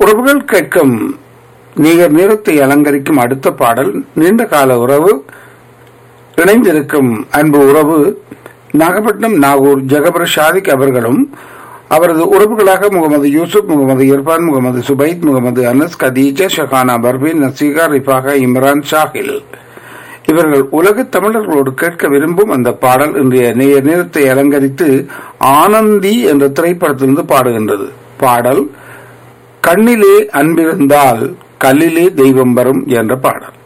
உறவுகள் கேட்கும் நீர் நிறத்தை அலங்கரிக்கும் அடுத்த பாடல் நீண்ட கால உறவு இணைந்திருக்கும் அன்பு உறவு நாகப்பட்டினம் நாகூர் ஜெகபர் ஷாதிக் அவர்களும் அவரது உறவுகளாக முகமது யூசுப் முகமது இர்பான் முகமது சுபைத் முகமது அனஸ் கதீஜா ஷஹானா பர்வீன் நசீகா ரிஃபாகா இம்ரான் ஷாஹில் இவர்கள் உலக தமிழர்களோடு கேட்க விரும்பும் அந்த பாடல் இன்றைய நேய நேரத்தை அலங்கரித்து ஆனந்தி என்ற திரைப்படத்திலிருந்து பாடுகின்றது பாடல் கண்ணிலே அன்பிருந்தால் கல்லிலே தெய்வம் வரும் என்ற பாடல்